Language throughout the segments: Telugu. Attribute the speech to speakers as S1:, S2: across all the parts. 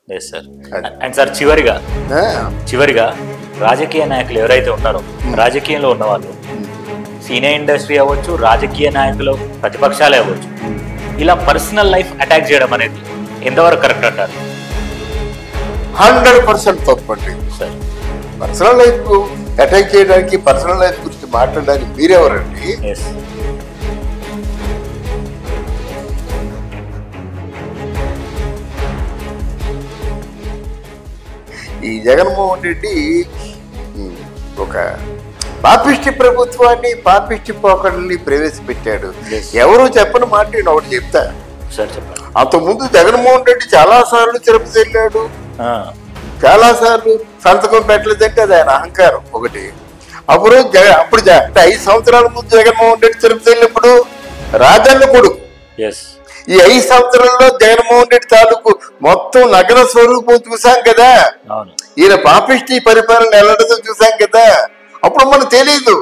S1: ఎస్ సార్ అండ్ సార్ చివరిగా
S2: ఆ,
S1: చివరిగా రాజకీయ నాయకులు ఎవరైతే ఉన్నారో రాజకీయంలో ఉన్నవాళ్ళు సినీ ఇండస్ట్రీ అవ్వచ్చు రాజకీయ నాయకులు ప్రతిపక్షాలే అవ్వచ్చు ఇలా పర్సనల్ లైఫ్ అటాక్ చేయడం అనేది ఎంతవరకు కరెక్ట్ అంటారు
S2: హండ్రెడ్ పర్సెంట్ తప్పండి
S1: సార్
S2: పర్సనల్ లైఫ్ అటాక్ చేయడానికి పర్సనల్ లైఫ్ గురించి మాట్లాడడానికి మీరెవరండి
S1: ఎస్
S2: ఈ జగన్మోహన్ రెడ్డి ఉమ్, ఒక పాపిష్టి ప్రభుత్వాన్ని పాపిష్టి పోకడల్ని ప్రవేశపెట్టాడు
S1: Yes.
S2: ఎవరు చెప్పని మాట నేను ఒకటి చెప్తా
S1: సార్ చెప్పండి
S2: అంతకుముందు జగన్మోహన్ రెడ్డి చాలా సార్లు తిరుపతి వెళ్ళాడు
S1: ఆ,
S2: చాలా సార్లు సంతకం పెట్టలేదంటే అది ఆయన అహంకారం ఒకటి అప్పుడు జగ అప్పుడు జ- అంటే ఐదు సంవత్సరాల ముందు జగన్మోహన్ రెడ్డి తిరుపతి వెళ్ళినప్పుడు రాజన్న కొడుకు
S1: ఎస్
S2: ఈ ఐదు సంవత్సరాల్లో జగన్మోహన్ రెడ్డి తాలూకు మొత్తం నగర స్వరూపం చూసాం కదా
S1: అవును
S2: ఈయన పాపిష్టి పరిపాలన వెళ్ళడంతో చూసాం కదా అప్పుడు మనకు తెలియదు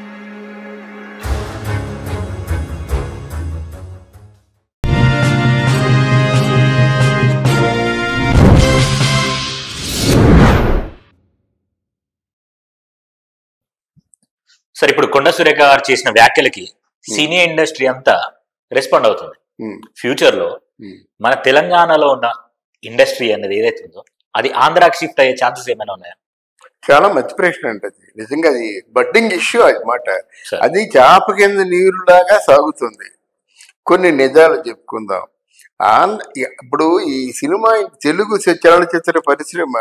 S1: సార్ ఇప్పుడు కొండ సురేఖ గారు చేసిన వ్యాఖ్యలకి సినీ ఇండస్ట్రీ అంతా రెస్పాండ్ అవుతుంది ఫ్యూచర్ లో మన తెలంగాణలో ఉన్న ఇండస్ట్రీ అనేది ఏదైతే ఉందో అది ఆంధ్రాకి షిఫ్ట్ అయ్యే ఛాన్సెస్ ఏమైనా ఉన్నాయా
S2: చాలా మంచి ప్రశ్న అండి అది నిజంగా అది బడ్డింగ్ ఇష్యూ అన్నమాట
S1: సరే.
S2: అది చాప కింద నీరులాగా సాగుతుంది కొన్ని నిజాలు చెప్పుకుందాం ఆంధ్ర ఇప్పుడు ఈ సినిమా తెలుగు చ- చలనచిత్ర పరిశ్రమ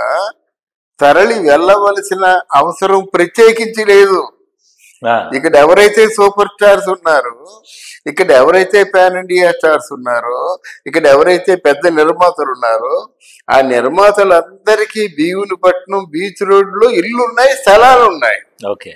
S2: తరలి వెళ్ళవలసిన అవసరం ప్రత్యేకించి లేదు
S1: ఆ,
S2: ఇక్కడ ఎవరైతే సూపర్ స్టార్స్ ఉన్నారో ఇక్కడ ఎవరైతే పాన్ ఇండియా స్టార్స్ ఉన్నారో ఇక్కడ ఎవరైతే పెద్ద నిర్మాతలు ఉన్నారో ఆ నిర్మాతలందరికీ భీమునిపట్నం బీచ్ రోడ్ లో ఇల్లు ఉన్నాయి స్థలాలు ఉన్నాయి
S1: ఓకే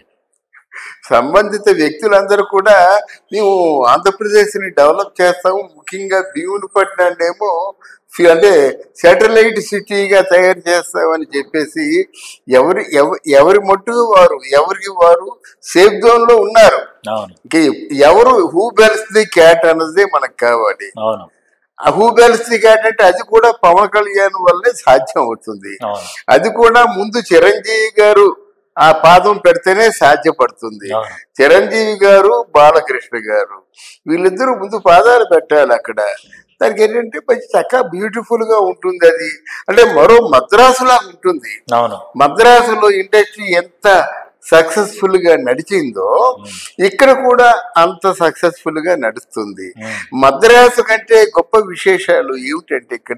S2: సంబంధిత వ్యక్తులందరూ కూడా మేము ఆంధ్రప్రదేశ్ ని డెవలప్ చేస్తాము ముఖ్యంగా భీమునిపట్నాన్ని ఏమో ఫి- అంటే శాటిలైట్ సిటీగా తయారు చేస్తామని చెప్పేసి ఎవరి ఎవ- ఎవరి మట్టుకు వారు ఎవరికి వారు సేఫ్ జోన్ లో ఉన్నారు
S1: అవును
S2: ఇంక ఎవరు హూ బెల్స్ ది క్యాట్ అన్నది మనకు కావాలి
S1: అవును
S2: ఆ హూ బెల్స్ ది క్యాట్ అంటే అది కూడా పవన్ కళ్యాణ్ వల్లే సాధ్యం అవుతుంది
S1: అవును
S2: అది కూడా ముందు చిరంజీవి గారు ఆ పాదం పెడితేనే సాధ్యపడుతుంది
S1: అవును
S2: చిరంజీవి గారు బాలకృష్ణ గారు వీళ్ళిద్దరూ ముందు పాదాలు పెట్టాలి అక్కడ దానికి ఏంటంటే మంచి చక్కగా బ్యూటిఫుల్ గా ఉంటుంది అది అంటే మరో మద్రాసులా ఉంటుంది
S1: అవును
S2: మద్రాసులో ఇండస్ట్రీ ఎంత సక్సెస్ఫుల్ గా నడిచిందో ఇక్కడ కూడా అంత సక్సెస్ఫుల్ గా నడుస్తుంది
S1: ఉమ్,
S2: మద్రాసు కంటే గొప్ప విశేషాలు ఏమిటంటే ఇక్కడ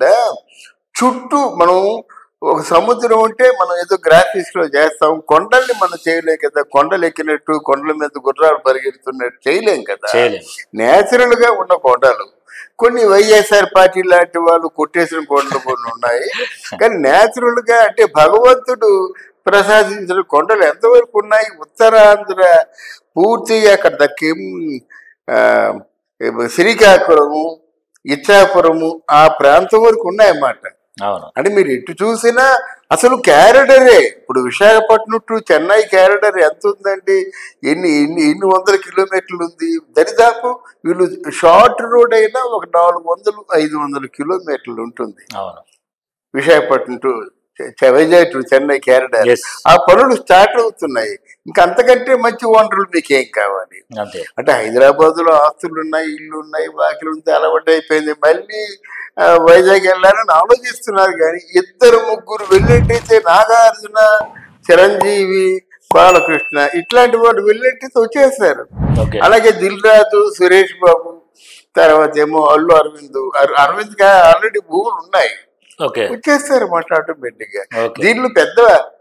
S2: చుట్టూ మనం ఒక సముద్రం ఉంటే మనం ఏదో గ్రాఫిక్స్ లో చేస్తాం కొండల్ని మనం చేయలేం కదా కొండలు ఎక్కినట్టు కొండల మీద గుర్రాలు పరిగెడుతున్నట్టు చేయలేం కదా
S1: చేయలేం
S2: నేచురల్ గా ఉన్న కొండలు కొన్ని వైఎస్ఆర్ పార్టీ లాంటి వాళ్ళు కొట్టేసిన కొండలు కొన్ని ఉన్నాయి కానీ నేచురల్ గా అంటే భగవంతుడు ప్రసాదించిన కొండలు ఎంతవరకు ఉన్నాయి ఉత్తరాంధ్ర పూర్తిగా అక్కడ దక్కేం ఆ, ఏమో శ్రీకాకుళము ఇచ్చాపురము ఆ ప్రాంతం వరకు ఉన్నాయన్నమాట
S1: అవును
S2: అంటే మీరు ఎటు చూసినా అసలు క్యారిడరే ఇప్పుడు విశాఖపట్నం టు చెన్నై క్యారిడర్ ఎంత ఉందండి ఎన్ని ఎన్ని ఎన్ని వందల కిలోమీటర్లు ఉంది దరిదాపు వీళ్ళు షార్ట్ రోడ్ అయినా ఒక నాలుగు వందలు ఐదు వందల కిలోమీటర్లు ఉంటుంది
S1: అవును
S2: విశాఖపట్నం టు చె- చె- Vizag to Chennai corridor
S1: Yes.
S2: ఆ పనులు స్టార్ట్ అవుతున్నాయి ఇంకా అంతకంటే మంచి వనరులు మీకు ఏం కావాలి
S1: అంతే
S2: అంటే హైదరాబాద్ లో ఆస్తులు ఉన్నాయి ఇల్లు ఉన్నాయి వాకిలు ఉంది అలవాటు అయిపోయింది మళ్ళీ ఆ, వైజాగ్ వెళ్ళాలని ఆలోచిస్తున్నారు కానీ ఇద్దరు ముగ్గురు వెళ్ళేటైతే నాగార్జున చిరంజీవి బాలకృష్ణ ఇట్లాంటి వాళ్ళు వెళ్ళేటైతే వచ్చేస్తారు
S1: ఓకే
S2: అలాగే దిల్ రాజు సురేష్ బాబు తర్వాత ఏమో అల్లు అరవింద్ అర- అరవింద్ గా ఆల్రెడీ భూములు ఉన్నాయి
S1: ఓకే
S2: వచ్చేస్తారు అన్నమాట ఆటోమేటిక్ గా
S1: ఓకే.
S2: దీనిలో పెద్ద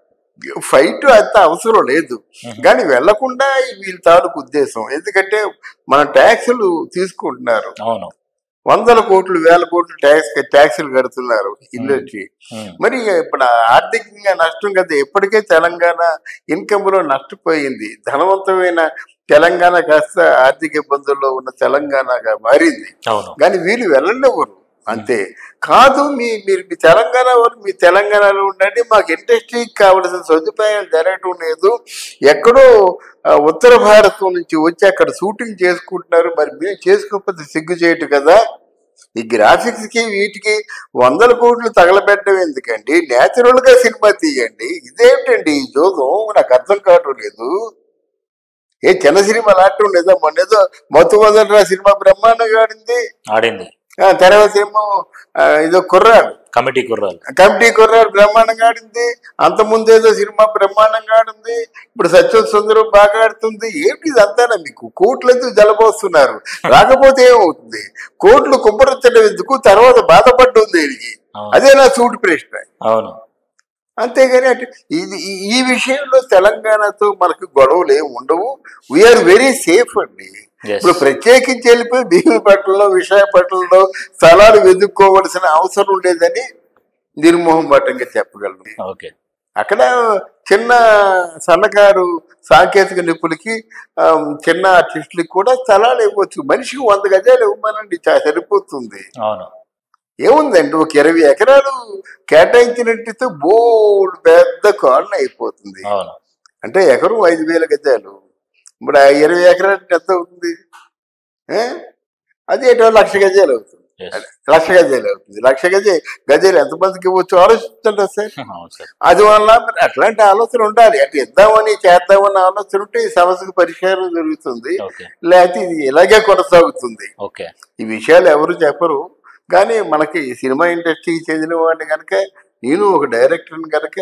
S2: ఫైట్ అంత అవసరం లేదు కానీ వెళ్లకుండా వీళ్ళ తాలూకు ఉద్దేశం ఎందుకంటే మన ట్యాక్సులు తీసుకుంటున్నారు
S1: అవును
S2: వందల కోట్లు వేల కోట్లు ట్యాక్స్ ట్యాక్సులు కడుతున్నారు ఇండస్ట్రీ
S1: ఉమ్,
S2: మరి ఇప్పుడు ఆర్థికంగా నష్టం కదా ఎప్పటికే తెలంగాణ ఇన్కమ్ లో నష్టపోయింది ధనవంతమైన తెలంగాణ కాస్త ఆర్థిక ఇబ్బందుల్లో ఉన్న తెలంగాణగా మారింది
S1: అవును
S2: కానీ వీళ్ళు వెళ్ళనివ్వరు అంతే కాదు మీ మీరు మీ తెలంగాణ వాళ్ళు మీ తెలంగాణలో ఉండండి మాకు ఇండస్ట్రీకి కావలసిన సదుపాయాలు జరగటం లేదు ఎక్కడో ఆ, ఉత్తర భారతం నుంచి వచ్చి అక్కడ షూటింగ్ చేసుకుంటున్నారు మరి మేము చేసుకోకపోతే సిగ్గు చేయటు కదా ఈ గ్రాఫిక్స్ కి వీటికి వందల కోట్లు తగలబెట్టడం ఎందుకండి నేచురల్ గా సినిమా తీయండి ఇదేంటండి ఈ జోగం నాకు అర్థం కావటం లేదు ఏ చిన్న సినిమా లాంటి లేదా మొన్న ఏదో మొత్తం మొదటి సినిమా బ్రహ్మాండంగా ఆడింది
S1: ఆడింది
S2: ఆ తర్వాత ఏమో ఆ, ఏదో కుర్రాడు
S1: కమిటీ కుర్రాలు
S2: కమిటీ కుర్రాడు బ్రహ్మాండంగా ఆడింది అంత ముందు ఏదో సినిమా బ్రహ్మాండంగా ఆడింది ఇప్పుడు సత్యం సుందరం బాగా ఆడుతుంది ఏంటి ఇదంతా మీకు కోట్లు ఎందుకు జలబోస్తున్నారు రాకపోతే ఏమవుతుంది కోట్లు కుమ్మరించడం ఎందుకు తర్వాత బాధపడ్డం దేనికి
S1: అవును.
S2: అదే నా సూటి ప్రశ్న
S1: అవును
S2: అంతేగాని అటు ఇది ఈ- ఈ విషయంలో తెలంగాణతో మనకు గొడవలు ఏమి ఉండవు వీఆర్ వెరీ సేఫ్ అండి
S1: Yes.
S2: ఇప్పుడు ప్రత్యేకించి వెళ్ళిపోయి భీములపట్నంలో విశాఖపట్నంలో స్థలాలు వెతుక్కోవలసిన అవసరం లేదని నిర్మోహమాటంగా చెప్పగలను
S1: ఓకే
S2: అక్కడ చిన్న సన్నకారు సాంకేతిక నిపుణులకి ఆ, చిన్న ఆర్టిస్టులకి కూడా స్థలాలు ఇవ్వచ్చు మనిషికి వంద గజాలు ఇవ్వమనండి చా- సరిపోతుంది
S1: అవును
S2: ఏముందండి ఒక ఇరవై ఎకరాలు కేటాయించినట్టయితే బోల్డ్ పెద్ద కాలనీ అయిపోతుంది
S1: అవును
S2: అంటే ఎకరం ఐదు వేల గజాలు ఇప్పుడు ఆ ఇరవై ఎకరాలు ఎంత అవుతుంది ఏ? అది ఎటో లక్ష గజాలు అవుతుంది
S1: Yes.
S2: లక్ష గజాలు అవుతుంది లక్ష గజ గజాలు ఎంతమందికి ఇవ్వచ్చు ఆలోచించండి సార్
S1: అవును సార్
S2: అది వల్ల మరి అట్లాంటి ఆలోచన ఉండాలి అంటే ఇద్దామని చేద్దామని ఆలోచన ఉంటే ఈ సమస్యకు పరిష్కారం జరుగుతుంది
S1: ఓకే
S2: లేకపోతే ఇది ఇలాగే కొనసాగుతుంది
S1: ఓకే
S2: ఈ విషయాలు ఎవరు చెప్పరు కానీ మనకి ఈ సినిమా ఇండస్ట్రీకి చెందిన వాడిని కనుక నేను ఒక డైరెక్టర్ని కనుక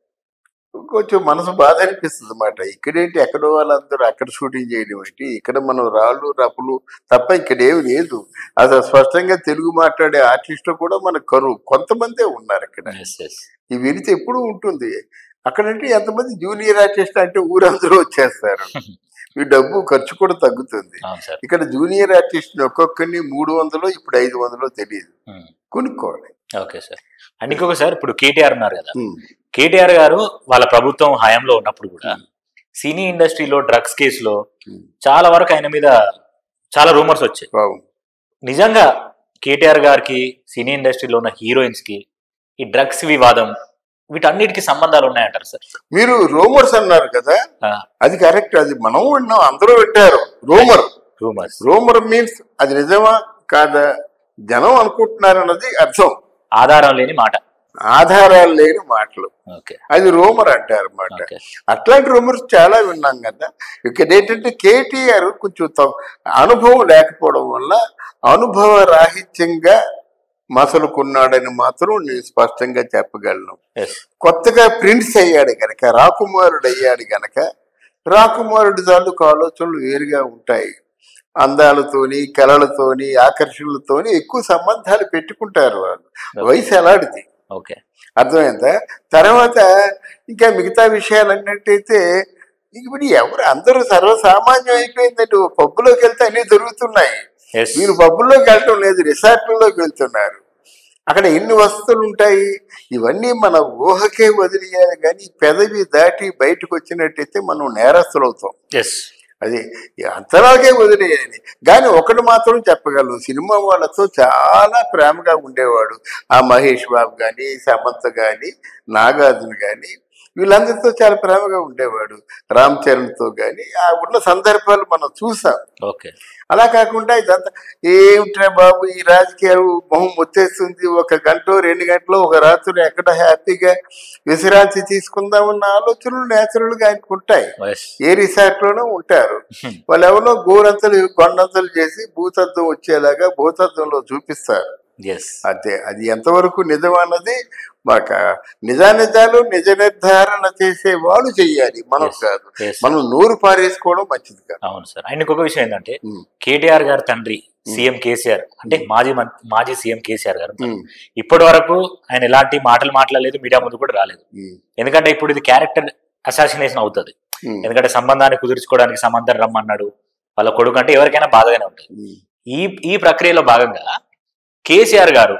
S2: కొంచెం మనసు బాధ అనిపిస్తుంది అన్నమాట ఇక్కడేంటి ఎక్కడో వాళ్ళందరూ అక్కడ షూటింగ్ చేయడం ఏంటి ఇక్కడ మనం రాళ్ళు రప్పులు తప్ప ఇక్కడ ఏమి లేదు అసలు స్పష్టంగా తెలుగు మాట్లాడే ఆర్టిస్టులు కూడా మనకు కరువు కొంతమందే ఉన్నారు ఇక్కడ
S1: ఎస్ ఎస్
S2: ఈ విరిత ఎప్పుడు ఉంటుంది అక్కడంటే ఎంతమంది జూనియర్ ఆర్టిస్ట్ అంటే ఊరందరూ వచ్చేస్తారు ఈ డబ్బు ఖర్చు కూడా తగ్గుతుంది
S1: అవును సార్
S2: ఇక్కడ జూనియర్ ఆర్టిస్ట్ ఒక్కొక్కరిని మూడు వందలు ఇప్పుడు ఐదు వందలు తెలియదు
S1: ఉమ్.
S2: కొనుక్కోవాలి
S1: ఓకే సార్ అండ్ ఇంకొక సార్ ఇప్పుడు కేటీఆర్ ఉన్నారు కదా
S2: ఉమ్.
S1: కేటీఆర్ గారు వాళ్ళ ప్రభుత్వం హయాంలో ఉన్నప్పుడు కూడా సినీ ఇండస్ట్రీలో డ్రగ్స్ కేసులో
S2: ఉమ్.
S1: చాలా వరకు ఆయన మీద చాలా రూమర్స్ వచ్చాయి
S2: బాగుంది
S1: నిజంగా కేటీఆర్ గారికి సినీ ఇండస్ట్రీలో ఉన్న హీరోయిన్స్ కి ఈ డ్రగ్స్ వివాదం వీటన్నిటికి సంబంధాలు ఉన్నాయంటారు సార్
S2: మీరు రూమర్స్ అన్నారు కదా
S1: ఆ,
S2: అది కరెక్ట్ అది మనం విన్నాం అందరూ వింటారు రూమర్
S1: రూమర్స్
S2: రూమర్ మీన్స్ అది నిజమా కాదా జనం అనుకుంటున్నారు అన్నది అర్థం
S1: ఆధారం లేని మాట
S2: ఆధారాలు లేని మాటలు
S1: ఓకే
S2: అది రూమర్ అంటారు అన్నమాట
S1: ఓకే
S2: అట్లాంటి రూమర్స్ చాలా విన్నాం కదా ఇక్కడ ఏంటంటే కేటీఆర్ కొంచెం త- అనుభవం లేకపోవడం వల్ల అనుభవ రాహిత్యంగా మసలుకున్నాడని మాత్రం నేను స్పష్టంగా చెప్పగలను
S1: ఎస్
S2: కొత్తగా ప్రిన్స్ అయ్యాడు గనక రాకుమారుడు అయ్యాడు గనక రాకుమారుడి తాలూకు ఆలోచనలు వేరుగా ఉంటాయి అందాలతోని కళలతోని ఆకర్షణలతోని ఎక్కువ సంబంధాలు పెట్టుకుంటారు వాళ్ళు వయసు ఎలాంటిది
S1: ఓకే
S2: అర్థమైందా తర్వాత ఇంకా మిగతా విషయాలు అన్నట్టయితే ఇప్పుడు ఎవరు అందరూ సర్వసామాన్యం అయిపోయిందండి ఓ పబ్బులోకి వెళ్తే అన్ని దొరుకుతున్నాయి
S1: ఎస్
S2: మీరు పబ్బుల్లోకి వెళ్ళటం లేదు రిసార్ట్లలోకి వెళ్తున్నారు అక్కడ ఎన్ని వస్తువులు ఉంటాయి ఇవన్నీ మన ఊహకే వదిలేయాలి కానీ పెదవి దాటి బయటకు వచ్చినట్టయితే మనం నేరస్తులు అవుతాం
S1: ఎస్
S2: అది అంతలాగే వదిలేయాలి కానీ ఒకటి మాత్రం చెప్పగలను సినిమా వాళ్ళతో చాలా ప్రేమగా ఉండేవాడు ఆ మహేష్ బాబు కానీ సమంత కానీ నాగార్జున కానీ వీళ్ళందరితో చాలా ప్రేమగా ఉండేవాడు రామ్ చరణ్తో కానీ ఆ ఉన్న సందర్భాలు మనం చూసాం
S1: ఓకే
S2: అలా కాకుండా ఇదంతా ఏమిట్రా బాబు ఈ రాజకీయాలు మొహం వచ్చేస్తుంది ఒక గంట రెండు గంటలు ఒక రాత్రి ఎక్కడ హ్యాపీగా విశ్రాంతి తీసుకుందామన్న ఆలోచనలు నేచురల్ గా ఆయనకు ఉంటాయి
S1: ఎస్
S2: ఏ రిసార్ట్ లోనూ ఉంటారు వాళ్ళు ఎవరో గోరంతలు కొండంతలు చేసి భూతత్వం వచ్చేలాగా భూతత్వంలో చూపిస్తారు
S1: ఎస్
S2: అంతే అది ఎంతవరకు నిజం అన్నది మాకు నిజానిజాలు నిజ నిర్ధారణ చేసే వాళ్ళు చెయ్యాలి మనం
S1: Yes.
S2: కాదు
S1: ఎస్
S2: మనం నూరు పారేసుకోవడం మంచిది కాదు
S1: అవును సార్ అండ్ ఇంకొక విషయం ఏంటంటే
S2: ఉమ్,
S1: కేటీఆర్ గారి తండ్రి సీఎం కేసీఆర్ అంటే మాజీ మం- మాజీ సీఎం కేసీఆర్ గారు
S2: ఉమ్,
S1: ఇప్పటి వరకు ఆయన ఎలాంటి మాటలు మాట్లాడలేదు మీడియా ముందు కూడా రాలేదు
S2: ఉమ్,
S1: ఎందుకంటే ఇప్పుడు ఇది క్యారెక్టర్ అసాసినేషన్ అవుతుంది
S2: ఉమ్,
S1: ఎందుకంటే సంబంధాన్ని కుదుర్చుకోవడానికి సమంతను రమ్మన్నాడు వాళ్ళ కొడుకు అంటే ఎవరికైనా బాధగానే ఉంటుంది
S2: ఉమ్.
S1: ఈ ఈ ప్రక్రియలో భాగంగా కేసీఆర్ గారు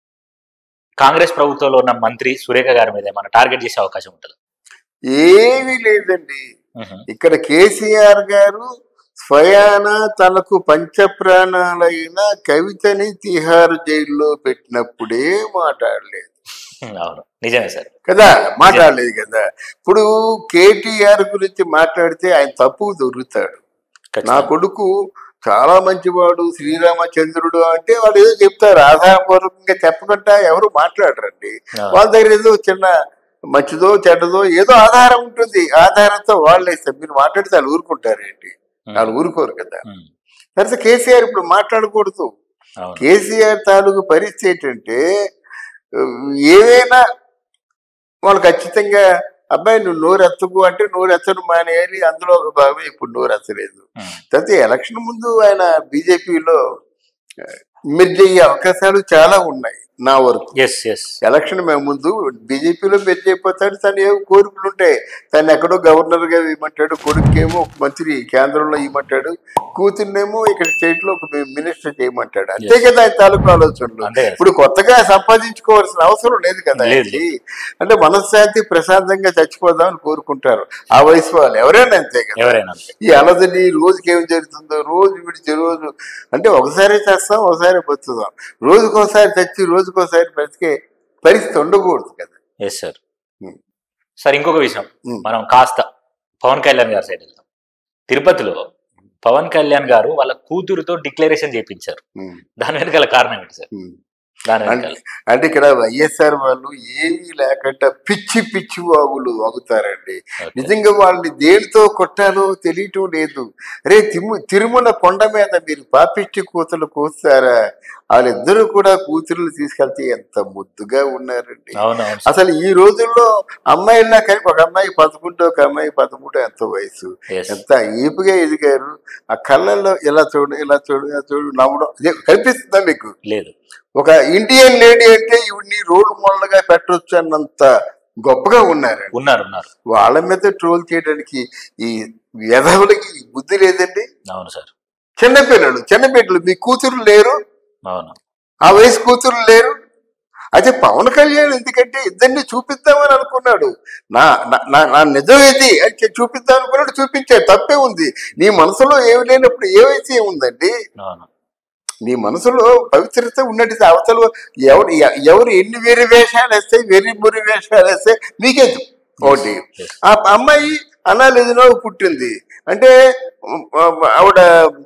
S1: కాంగ్రెస్ ప్రభుత్వంలో ఉన్న మంత్రి సురేఖ గారి మీద ఏమైనా టార్గెట్ చేసే అవకాశం ఉంటుంది
S2: ఏమీ లేదండి ఇక్కడ కేసీఆర్ గారు స్వయాన తనకు పంచప్రాణాలైన కవితని తిహార్ జైల్లో పెట్టినప్పుడే మాట్లాడలేదు
S1: అవును నిజమే సార్
S2: కదా మాట్లాడలేదు కదా ఇప్పుడు కేటీఆర్ గురించి మాట్లాడితే ఆయన తప్పు దొరుకుతాడు నా
S1: ఖచ్చితంగా.
S2: కొడుకు చాలా మంచివాడు శ్రీరామచంద్రుడు అంటే వాళ్ళు ఏదో చెప్తారు ఆధారపూర్వకంగా చెప్పకుండా ఎవరు మాట్లాడరండి
S1: ఆ.
S2: వాళ్ళ దగ్గర ఏదో చిన్న మంచిదో చెడ్డదో ఏదో ఆధారం ఉంటుంది ఆధారంతో వాళ్ళు ఇస్తారు మీరు మాట్లాడితే వాళ్ళు ఊరుకుంటారేంటి వాళ్ళు ఊరుకోరు కదా
S1: ఉమ్,
S2: తర్వాత కేసీఆర్ ఇప్పుడు మాట్లాడకూడదు
S1: అవును
S2: కేసీఆర్ తాలూకు పరిస్థితి ఏంటంటే ఉమ్, ఏవైనా వాళ్ళు ఖచ్చితంగా అబ్బాయి నువ్వు నోరు ఎత్తకు అంటే నోరు ఎత్తను మానేయాలి అందులో ఒక భాగం ఇప్పుడు నోరు ఎత్తలేదు
S1: ఉమ్,
S2: తర్వాత ఎలక్షన్ ముందు ఆయన బీజేపీలో మెర్జ్ అయ్యే అవకాశాలు చాలా ఉన్నాయి నా వరకు
S1: ఎస్ ఎస్
S2: ఎలక్షన్ మేము ముందు బీజేపీలో మెర్జ్ అయిపోతాడు తను ఏవో కోరికలు ఉంటాయి తను ఎక్కడో గవర్నర్ గా ఇవ్వమంటాడు కొడుకేమో ఒక మంత్రి కేంద్రంలో ఇవ్వమంటాడు కూతుర్నేమో ఇక్కడ స్టేట్ లో ఒక మినిస్టర్ చేయమంటాడు అంతే
S1: Yes.
S2: కదా ఆయన తాలూకు ఆలోచనలు
S1: అంతే కదా.
S2: ఇప్పుడు కొత్తగా సంపాదించుకోవాల్సిన అవసరం లేదు కదా
S1: లేదు,
S2: ఆయనకి. అంటే మనశ్శాంతి ప్రశాంతంగా చచ్చిపోదామని కోరుకుంటారు ఆ వయసు వాళ్ళు ఎవరైనా అంతే కదా
S1: ఎవరైనా అంతే
S2: ఈ అలదని రోజుకి ఏం జరుగుతుందో రోజు విడిచి రోజు అంటే ఒకసారి చేస్తాం ఒకసారి బతుకుతాం రోజుకోసారి చచ్చి రోజుకోసారి బ్రతికే పరిస్థితి ఉండకూడదు కదా
S1: ఎస్ సార్
S2: ఉమ్.
S1: సార్ ఇంకొక విషయం
S2: ఉమ్.
S1: మనం కాస్త పవన్ కళ్యాణ్ గారి సైడ్ వెళ్దాం తిరుపతిలో పవన్ కళ్యాణ్ గారు వాళ్ళ కూతురుతో డిక్లరేషన్ చేయించారు
S2: ఉమ్,
S1: దాని వెనకాల కారణం ఏంటి సార్
S2: ఉమ్.
S1: దాని
S2: అంటే
S1: వెనకాల
S2: అంటే ఇక్కడ వైఎస్ఆర్ వాళ్ళు ఏమీ లేకుండా పిచ్చి పిచ్చి వాగులు వాగుతారండి
S1: Okay.
S2: నిజంగా వాళ్ళని దేనితో కొట్టాలో తెలియటం లేదు రే తిము తిరుమల కొండ మీద మీరు పాపిచ్చి కూతురు కూస్తారా వాళ్ళిద్దరూ కూడా కూతురులు తీసుకెళ్తే ఎంత ముద్దుగా ఉన్నారండి
S1: అవును అవును సార్.
S2: అసలు ఈ రోజుల్లో అమ్మాయిలా కలిపి ఒక అమ్మాయి పదకొండు ఒక అమ్మాయి పదమూడు ఎంత వయసు
S1: Yes.
S2: ఎంత ఈపుగా ఎదిగారు ఆ కళ్ళల్లో ఇలా చూడు ఇలా చూడు ఇలా చూడు నవ్వడం ఇదే కనిపిస్తుందా మీకు
S1: లేదు
S2: ఒక ఇండియన్ లేడీ అంటే ఇవన్నీ రోడ్డు మోడల్గా పెట్టొచ్చు అన్నంత గొప్పగా ఉన్నారు
S1: ఉన్నారు ఉన్నారు
S2: వాళ్ళ మీద ట్రోల్ చేయడానికి ఈ వ్యధవులకి బుద్ధి లేదండి
S1: అవును సార్
S2: చిన్నపిల్లలు చిన్నపిల్లలు మీ కూతురు లేరు
S1: అవును
S2: ఆ వయసు కూతురు లేరు అయితే పవన్ కళ్యాణ్ ఎందుకంటే ఇద్దరిని చూపిద్దామని అనుకున్నాడు నా నా- నా నా నిజం ఏది అని చెప్పి చూపిద్దాం అనుకున్నాడు చూపించాడు తప్పే ఉంది నీ మనసులో ఏమి లేనప్పుడు ఏ వయసు ఏముందండి
S1: అవును
S2: నీ మనసులో పవిత్రత ఉన్నట్టు అవతల ఎవరు ఎ- ఎవరు ఎన్ని వేరే వేషాలు వేస్తాయి వెర్రి మురి వేషాలు వేస్తే నీకేదు ఒకటి
S1: Yes.
S2: ఆ అమ్మాయి అనాలిదిలో పుట్టింది అంటే ఉమ్, ఆవిడ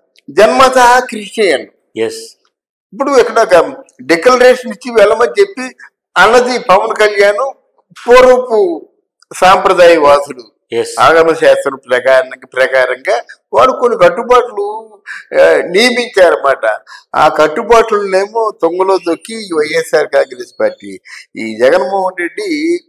S2: జన్మత క్రిస్టియన్
S1: ఎస్
S2: ఇప్పుడు ఇక్కడ ఒక డిక్లరేషన్ ఇచ్చి వెళ్ళమని చెప్పి అన్నది పవన్ కళ్యాణ్ పూర్వపు సాంప్రదాయవాసుడు
S1: ఎస్
S2: ఆగమ శాస్త్రం ప్రకారం ప్రకారంగా వాడు కొన్ని కట్టుబాట్లు ఆ, నియమించారన్నమాట ఆ కట్టుబాట్లనేమో తొంగలో దొక్కి ఈ వైఎస్ఆర్ కాంగ్రెస్ పార్టీ ఈ జగన్మోహన్ రెడ్డి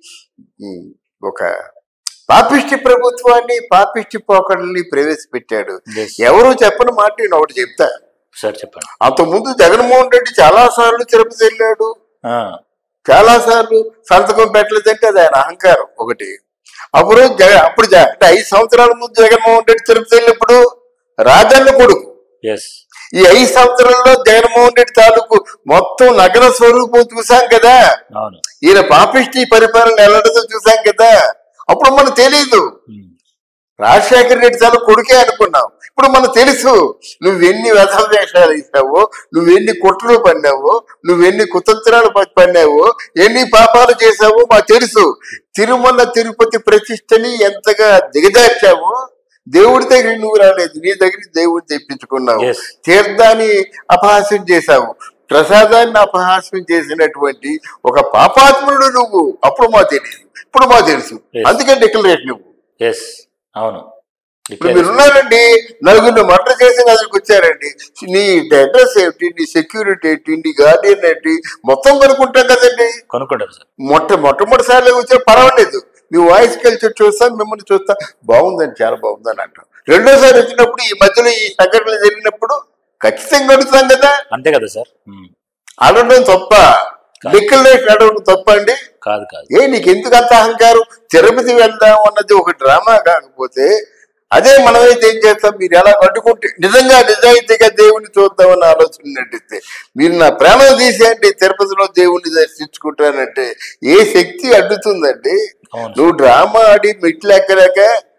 S2: ఉమ్, ఒక పాపిష్టి ప్రభుత్వాన్ని పాపిష్టి పోకడల్ని ప్రవేశపెట్టాడు
S1: ఎస్
S2: ఎవరు చెప్పని మాట నేను ఒకటి చెప్తా
S1: సార్ చెప్పండి
S2: అంతకుముందు జగన్మోహన్ రెడ్డి చాలా సార్లు తిరుపతి వెళ్ళాడు
S1: ఆ,
S2: చాలా సార్లు సంతకం పెట్టలేదంటే అది ఆయన అహంకారం ఒకటి అప్పుడు జగ అప్పుడు జ- అంటే ఐదు సంవత్సరాల ముందు జగన్మోహన్ రెడ్డి తిరుపతి వెళ్ళినప్పుడు రాజన్న కొడుకు
S1: ఎస్
S2: ఈ ఐదు సంవత్సరాల్లో జగన్మోహన్ రెడ్డి తాలూకు మొత్తం నగర స్వరూపం చూసాం కదా
S1: అవును
S2: ఈయన పాపిష్టి పరిపాలన వెళ్ళడదో చూసాం కదా అప్పుడు మనకు తెలియదు
S1: ఉమ్,
S2: రాజశేఖర రెడ్డి చాలా కొడుకే అనుకున్నాం ఇప్పుడు మనకు తెలుసు నువ్వెన్ని వ్యధ వేషాలు ఇస్తావో నువ్వెన్ని కుట్రలు పన్నావో నువ్వెన్ని కుతంత్రాలు ప- పన్నావో ఎన్ని పాపాలు చేశావో మాకు తెలుసు తిరుమల తిరుపతి ప్రతిష్టని ఎంతగా దిగజార్చావో దేవుడి దగ్గర నువ్వు రాలేదు నీ దగ్గర దేవుడిని తెప్పించుకున్నావు
S1: Yes.
S2: తీర్థాన్ని అపహాస్యం చేశావు ప్రసాదాన్ని అపహాస్యం చేసినటువంటి ఒక పాపాత్ముడు నువ్వు అప్పుడు మాకు తెలియదు ఇప్పుడు మాకు తెలుసు
S1: Yes.
S2: అందుకే డిక్లరేషన్ నువ్వు
S1: ఎస్ అవును
S2: ఇప్పుడు మీరు ఉన్నారండి నలుగురిని మర్డర్ చేసి నదులకు వచ్చారండి నీ అడ్రస్ ఏంటి నీ సెక్యూరిటీ ఏంటి నీ గార్డియన్ ఏంటి మొత్తం కనుక్కుంటాం కదండి
S1: కొనుక్కుంటారు సార్
S2: మొట్ట మొట్టమొదటిసారి వచ్చే పర్వాలేదు మీ వాయిస్ కలిసి చూస్తాం మిమ్మల్ని చూస్తా బాగుందని చాలా బాగుందని అంటాం రెండోసారి వచ్చినప్పుడు ఈ మధ్యలో ఈ సంఘటనలు జరిగినప్పుడు ఖచ్చితంగా అడుగుతాం కదా
S1: అంతే కదా సార్ ఉమ్,
S2: అడగడం తప్ప డిక్లరేషన్ అడగడం తప్ప అండి
S1: కాదు కాదు
S2: ఏ నీకు ఎందుకు అంత అహంకారం తిరుపతి వెళ్దాం అన్నది ఒక డ్రామా కాకపోతే అదే మనమైతే ఏం చేస్తాం మీరు ఎలా కట్టుకుంటే నిజంగా నిజాయితీగా దేవుణ్ణి చూద్దామని ఆలోచన నటిస్తే మీరు నా ప్రాణం తీసేయండి తిరుపతిలో దేవుణ్ణి దర్శించుకుంటానంటే ఏ శక్తి అడ్డుతుందండి
S1: అవును
S2: నువ్వు డ్రామా ఆడి మెట్లు ఎక్కలేక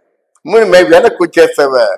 S2: మరి మేము వెనక్కి వచ్చేస్తావా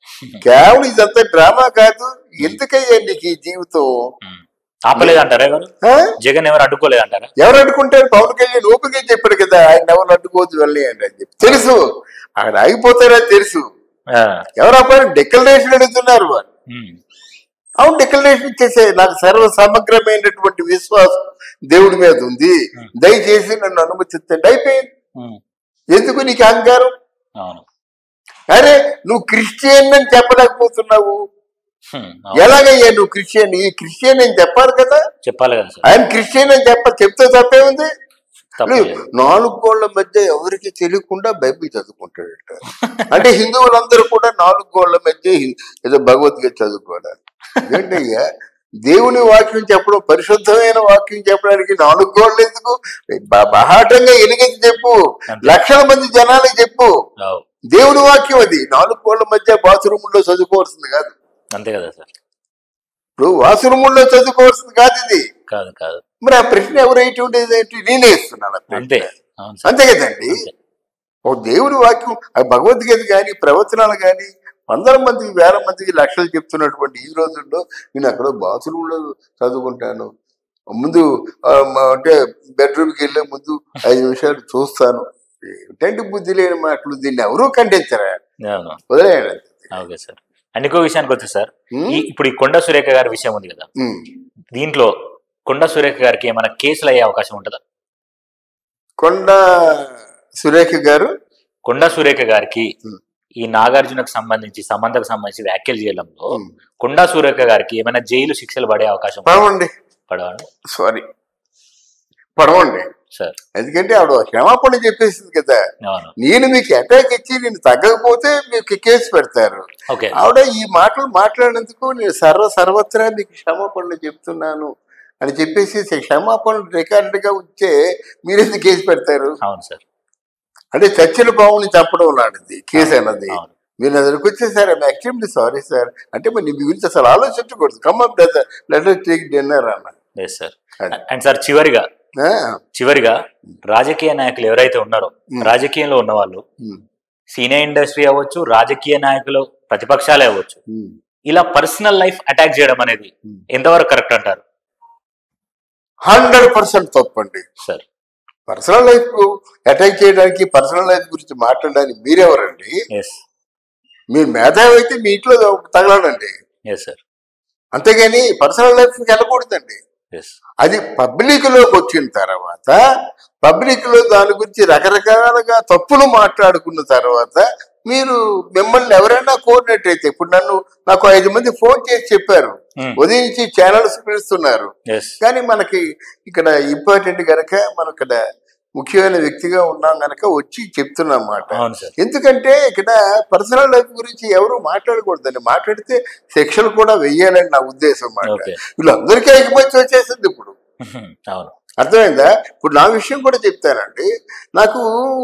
S2: కేవలం ఇదంతా డ్రామా కాదు ఎందుకయ్యా నీకు ఈ జీవితం
S1: ఉమ్. ఆపలేదు అంటారా ఎవరు
S2: ఆ?
S1: జగన్ ఎవరు అడ్డుకోలేదు అంటారా
S2: ఎవరు అడ్డుకుంటారు పవన్ కళ్యాణ్ ఓపిక చెప్పాడు కదా ఆయన ఎవరు అడ్డుకోవద్దు వెళ్ళి అని చెప్పి తెలుసు అక్కడ ఆగిపోతారని తెలుసు
S1: ఆ,
S2: ఎవరు అప్పుడు డిక్లరేషన్ అడుగుతున్నారు వాళ్ళు
S1: ఉమ్,
S2: అవును డిక్లరేషన్ ఇచ్చేసే నాకు సర్వ సమగ్రమైనటువంటి విశ్వాసం దేవుడి మీద ఉంది దయచేసి నన్ను అనుమతించండి అయిపోయింది
S1: ఉమ్,
S2: ఎందుకు నీకు అహంకారం
S1: అవును
S2: అరే నువ్వు క్రిస్టియన్ అని చెప్పలేకపోతున్నావు
S1: ఉమ్, అవును.
S2: ఎలాగయ్యా నువ్వు క్రిస్టియన్ ఈ క్రిస్టియన్ అని చెప్పాలి కదా
S1: చెప్పాలి కదా సార్
S2: ఆయన క్రిస్టియన్ అని చెప్ప చెప్తే తప్పే ఉంది
S1: తప్పలేదు
S2: నాలుగు గోళ్ల మధ్య ఎవరికి తెలియకుండా బైబిల్ చదువుకుంటాడట అంటే హిందువులందరూ కూడా నాలుగు గోళ్ల మధ్య హి- ఏదో భగవద్గీత చదువుకోవాలి ఏంటయ్యా దేవుని వాక్యం చెప్పడం పరిశుద్ధమైన వాక్యం చెప్పడానికి నాలుగు గోళ్ళు ఎందుకు బ- బహాటంగా ఎలుగెత్తి చెప్పు
S1: అంతే.
S2: లక్షల మంది జనాలకు చెప్పు
S1: అవు,
S2: దేవుని వాక్యం అది నాలుగు గోళ్ల మధ్య బాత్రూమ్ లో చదువుకోవాల్సింది కాదు
S1: అంతే కదా సార్
S2: ఇప్పుడు వాష్రూముల్లో చదువుకోవాల్సింది కాదు ఇది
S1: కాదు కాదు
S2: మరి ఆ ప్రశ్న ఎవరు వేయటం ఉండేది ఏంటి నేనే ఇస్తున్నాను ఆ ప్రశ్న.
S1: అంతే అవును సార్
S2: అంతే కదండి
S1: అంతే.
S2: ఓ దేవుడి వాక్యం ఆ భగవద్గీత కానీ ప్రవచనాలు కానీ వందల మందికి వేల మందికి లక్షలు చెప్తున్నటువంటి ఈ రోజుల్లో నేను అక్కడ బాత్రూంలో చదువుకుంటాను ముందు ఆ, మ- అంటే బెడ్రూమ్కి వెళ్ళే ముందు ఐదు నిమిషాలు చూస్తాను ఏంటంటే బుద్ధి లేని మాటలు దీన్ని ఎవరూ ఖండించరా
S1: అవును
S2: వదిలేయండి
S1: ఓకే సార్ అండ్ ఇంకో విషయానికి వస్తే సార్
S2: ఉమ్,
S1: ఈ ఇప్పుడు ఈ కొండ సురేఖ గారి విషయం ఉంది కదా
S2: ఉమ్.
S1: దీంట్లో కొండ సురేఖ గారికి ఏమైనా కేసులు అయ్యే అవకాశం ఉంటుందా
S2: కొండ సురేఖ గారు
S1: కొండ సురేఖ గారికి
S2: ఉమ్.
S1: ఈ నాగార్జునకు సంబంధించి సంబంధకు సంబంధించి వ్యాఖ్యలు చేయడంలో
S2: ఉమ్.
S1: కొండా సురేఖ గారికి ఏమైనా జైలు శిక్షలు పడే అవకాశం ఉంటుందా?
S2: పడవండి
S1: పడవండి
S2: సారీ పడవండి
S1: సార్
S2: ఎందుకంటే ఆవిడ క్షమాపణ చెప్పేసింది కదా
S1: అవును
S2: నేను మీకు అటాక్ ఇచ్చి నేను తగ్గకపోతే మీకు కేసు పెడతారు
S1: ఓకే
S2: ఆవిడ ఈ మాటలు మాట్లాడినందుకు నేను సర్వ సర్వత్రా మీకు క్షమాపణలు చెప్తున్నాను అని చెప్పేసి క్షమాపణలు రికార్డుగా ఉంటే మీరు ఎందుకు కేసు పెడతారు
S1: అవును సార్
S2: అంటే చర్చల బావుని చంపడం లాంటిది కేసు అన్నది
S1: అవును
S2: మీరు దగ్గరకు వచ్చేసారు ఐమ్ ఎక్స్ట్రీమ్లీ సారీ సార్ అంటే మరి నీ గురించి అసలు ఆలోచించకూడదు కమ్మప్ లెటర్ టేక్ డిన్నర్ అన్న
S1: ఎస్ సార్
S2: అది.
S1: అండ్ సార్ చివరిగా
S2: ఆ,
S1: చివరిగా రాజకీయ నాయకులు ఎవరైతే ఉన్నారో
S2: ఉమ్.
S1: రాజకీయంలో ఉన్న వాళ్ళు
S2: ఉమ్,
S1: సినీ ఇండస్ట్రీ అవ్వచ్చు రాజకీయ నాయకులు ప్రతిపక్షాలే అవ్వచ్చు
S2: ఉమ్,
S1: ఇలా పర్సనల్ లైఫ్ అటాక్ చేయడం అనేది
S2: ఉమ్.
S1: ఎంతవరకు కరెక్ట్ అంటారు
S2: హండ్రెడ్ పర్సెంట్ తప్పండి
S1: సార్
S2: పర్సనల్ లైఫ్ అటాక్ చేయడానికి పర్సనల్ లైఫ్ గురించి మాట్లాడడానికి మీరెవరండి
S1: ఎస్
S2: మీరు మేధావి అయితే మీ ఇంట్లో తగలడండి
S1: ఎస్ సార్
S2: అంతేగాని పర్సనల్ లైఫ్ వెళ్ళకూడదండి
S1: ఎస్
S2: అది పబ్లిక్ లోకి వచ్చిన తర్వాత పబ్లిక్ లో దాని గురించి రకరకాలుగా తప్పులు మాట్లాడుకున్న తర్వాత మీరు మిమ్మల్ని ఎవరైనా కోరినట్టయితే ఇప్పుడు నన్ను నాకు ఐదు మంది ఫోన్ చేసి చెప్పారు ఉదయించి ఛానల్స్ పిలుస్తున్నారు
S1: ఎస్
S2: కానీ మనకి ఇక్కడ ఇంపార్టెంట్ గనక మనం ఇక్కడ ముఖ్యమైన వ్యక్తిగా ఉన్నాం గనక వచ్చి చెప్తున్నాం మాట
S1: అవును సార్
S2: ఎందుకంటే ఇక్కడ పర్సనల్ లైఫ్ గురించి ఎవరు మాట్లాడకూడదండి మాట్లాడితే శిక్షలు కూడా వెయ్యాలని నా ఉద్దేశం మాట
S1: ఓకే
S2: వీళ్ళందరికీ ఐకమత్యం వచ్చేసింది ఇప్పుడు
S1: అవును
S2: అర్థమైందా ఇప్పుడు నా విషయం కూడా చెప్తానండి నాకు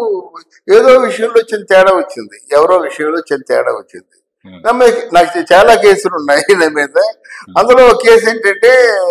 S2: ఏదో విషయంలో చిన్న తేడా వచ్చింది ఎవరో విషయంలో చిన్న తేడా వచ్చింది
S1: Hmm.
S2: నా మీద నాకు చాలా కేసులు ఉన్నాయి నా మీద అందులో ఒక కేసు ఏంటంటే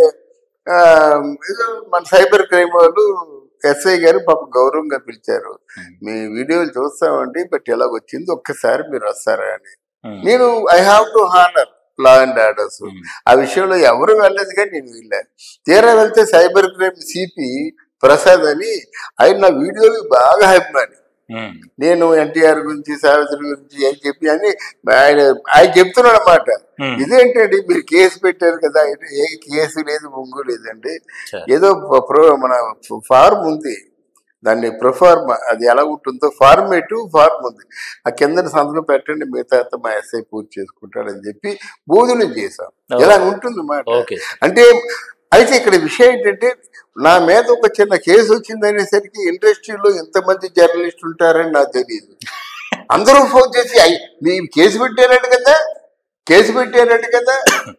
S2: ఆ, ఏదో మన సైబర్ క్రైమ్ వాళ్ళు ఎస్ఐ గారు పాప గౌరవంగా పిలిచారు
S1: Hmm.
S2: మీ వీడియోలు చూస్తామండి బట్ ఎలా వచ్చింది ఒక్కసారి మీరు వస్తారా అని
S1: ఉమ్.
S2: నేను I have to honour law and orders
S1: ఉమ్.
S2: ఆ విషయంలో ఎవరు వెళ్ళలేదు కానీ నేను వెళ్ళాను తీరా వెళ్తే సైబర్ క్రైమ్ సిపి ప్రసాద్ అని ఆయన నా వీడియోలు బాగా అభిమాని
S1: ఉమ్.
S2: నేను ఎన్టీఆర్ గురించి సావిత్రి గురించి ఏం చెప్పి అని ఆయన ఆయన చెప్తున్నాడు అనమాట
S1: ఉమ్.
S2: ఇదేంటండి మీరు కేసు పెట్టారు కదా అంటే ఏ కేసు లేదు ముంగు లేదండి
S1: సార్
S2: ఏదో ప్రో మన ఫార్మ్ ఉంది దాన్ని ప్రొఫార్మ్ అది ఎలా ఉంటుందో ఫార్మేటివ్ ఫార్మ్ ఉంది ఆ కింద సంతకం పెట్టండి మిగతా అంతా మా ఎస్ఐ పూర్తి చేసుకుంటాడని చెప్పి బోధన చేశాం ఇలా ఉంటుంది మాట
S1: ఓకే సార్
S2: అంటే అయితే ఇక్కడ విషయం ఏంటంటే నా మీద ఒక చిన్న కేసు వచ్చింది అనేసరికి ఇండస్ట్రీలో ఎంతమంది జర్నలిస్ట్ ఉంటారని నాకు తెలియదు అందరూ ఫోన్ చేసి "అయ్, మీరు కేసు పెట్టారట కదా కేసు పెట్టారట కదా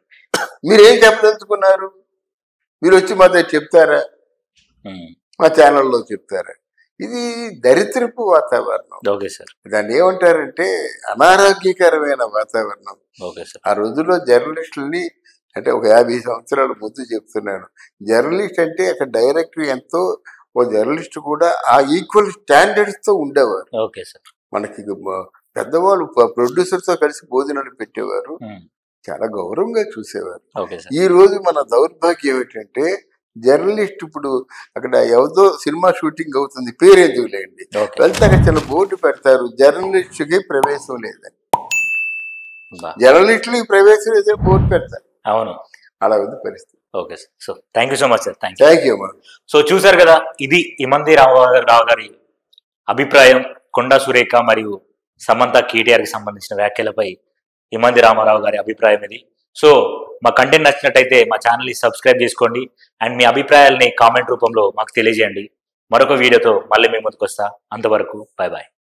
S2: మీరేం చెప్పదలుచుకున్నారు మీరు వచ్చి మా దగ్గర చెప్తారా
S1: ఉమ్.
S2: మా ఛానల్లో చెప్తారా ఇది దరిద్రపు వాతావరణం
S1: ఓకే సార్
S2: దాన్ని ఏమంటారంటే అనారోగ్యకరమైన వాతావరణం
S1: ఓకే సార్
S2: ఆ రోజుల్లో జర్నలిస్టులని అంటే ఒక యాభై సంవత్సరాల ముందు చెప్తున్నాను జర్నలిస్ట్ అంటే అక్కడ డైరెక్టర్ ఎంతో ఓ జర్నలిస్ట్ కూడా ఆ ఈక్వల్ స్టాండర్డ్స్ తో ఉండేవారు
S1: ఓకే సార్
S2: మనకి మ- పెద్దవాళ్ళు ప్రొడ్యూసర్ తో కలిసి భోజనాలు పెట్టేవారు
S1: ఉమ్.
S2: చాలా గౌరవంగా చూసేవారు
S1: ఓకే సార్
S2: ఈ రోజు మన దౌర్భాగ్యం ఏంటంటే జర్నలిస్ట్ ఇప్పుడు అక్కడ ఎవరిదో సినిమా షూటింగ్ అవుతుంది పేరెందుకు లేండి
S1: ఓకే
S2: వెళ్తే అక్కడ చిన్న బోర్డు పెడతారు జర్నలిస్ట్ కి ప్రవేశం లేదని
S1: బా.
S2: జర్నలిస్టులు ఈ ప్రవేశం వేసే బోర్డు పెడతారు
S1: అవును
S2: అలా ఉంది పరిస్థితి
S1: okay sir so thank you so much sir thank you
S2: thank you అమ్మా
S1: సో చూసారు కదా ఇది ఇమంది రావు రావు గారి అభిప్రాయం కొండా సురేఖ మరియు సమంత కేటీఆర్ కి సంబంధించిన వ్యాఖ్యలపై ఇమంది రామారావు గారి అభిప్రాయం ఇది సో మా కంటెంట్ నచ్చినట్టయితే మా ఛానల్ని సబ్స్క్రైబ్ చేసుకోండి అండ్ మీ అభిప్రాయాల్ని కామెంట్ రూపంలో మాకు తెలియజేయండి మరొక వీడియోతో మళ్ళీ మీ ముందుకు వస్తా అంతవరకు బాయ్ బాయ్